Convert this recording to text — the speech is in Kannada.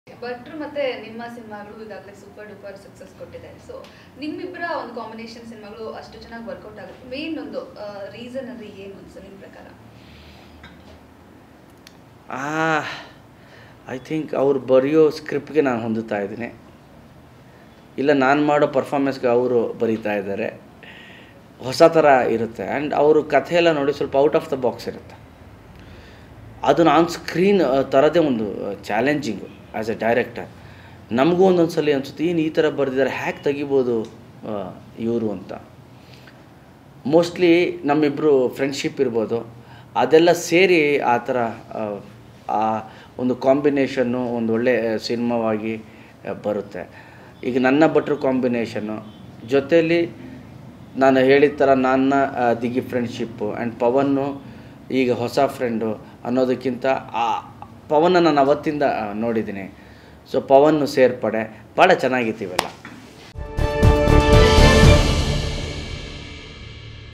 ಭಟ್ರು ಮತ್ತೆ ನಿಮ್ಮ ಸಿನಿಮಾಗಳು ಈಗಾಗಲೇ ಸೂಪರ್ ಡೂಪರ್ ಸಕ್ಸಸ್ ಕೊಟ್ಟಿದೆ ಸೊ ನಿಮ್ಮಿಬ್ಬರ ಒಂದು ಕಾಂಬಿನೇಷನ್ ಸಿನಿಮಾಗಳು ಅಷ್ಟು ಚೆನ್ನಾಗಿ ವರ್ಕೌಟ್ ಆಗುತ್ತೆ ಮೇನ್ ಒಂದು ರೀಸನ್ ಅಂದ್ರೆ ಏನು ಅನ್ಸು ನಿಮ್ಮ ಪ್ರಕಾರ ಐ ಥಿಂಕ್ ಅವ್ರು ಬರೆಯೋ ಸ್ಕ್ರಿಪ್ಟ್ಗೆ ನಾನು ಹೊಂದುತ್ತಾ ಇದ್ದೀನಿ ಇಲ್ಲ ನಾನು ಮಾಡೋ ಪರ್ಫಾರ್ಮೆನ್ಸ್ಗೆ ಅವರು ಬರೀತಾ ಇದ್ದಾರೆ ಹೊಸ ಥರ ಇರುತ್ತೆ ಆ್ಯಂಡ್ ಅವರು ಕಥೆ ಎಲ್ಲ ನೋಡಿ ಸ್ವಲ್ಪ ಔಟ್ ಆಫ್ ದ ಬಾಕ್ಸ್ ಇರುತ್ತೆ ಅದನ್ನು ಆನ್ ಸ್ಕ್ರೀನ್ ಥರದೇ ಒಂದು ಚಾಲೆಂಜಿಂಗು ಆ್ಯಸ್ ಎ ಡೈರೆಕ್ಟರ್ ನಮಗೂ ಒಂದೊಂದು ಸಲ ಅನಿಸುತ್ತೆ ಏನು ಈ ಥರ ಬರೆದಿದ್ದಾರೆ ಹ್ಯಾಕ್ ತೆಗಿಬೋದು ಇವರು ಅಂತ ಮೋಸ್ಟ್ಲಿ ನಮ್ಮಿಬ್ಬರು ಫ್ರೆಂಡ್ಶಿಪ್ ಇರ್ಬೋದು ಅದೆಲ್ಲ ಸೇರಿ ಆ ಥರ ಆ, ಆ ಒಂದು ಕಾಂಬಿನೇಷನ್ನು ಒಂದು ಒಳ್ಳೆ ಸಿನಿಮಾವಾಗಿ ಆ, ಬರುತ್ತೆ ಈಗ ನನ್ನ ಭಟ್ರು ಕಾಂಬಿನೇಷನ್ನು ಜೊತೆಯಲ್ಲಿ ನಾನು ಹೇಳಿದ ಥರ ನನ್ನ ಆ, ದಿಗಿ ಫ್ರೆಂಡ್ಶಿಪ್ಪು ಆ್ಯಂಡ್ ಪವನ್ನು ಈಗ ಹೊಸ ಫ್ರೆಂಡು ಅನ್ನೋದಕ್ಕಿಂತ ಆ ಪವನ್ನ ನಾನು ಅವತ್ತಿಂದ ಆ, ನೋಡಿದ್ದೀನಿ ಸೊ ಪವನ್ನು ಸೇರ್ಪಡೆ ಭಾಳ ಚೆನ್ನಾಗಿತ್ತು ಇವೆಲ್ಲ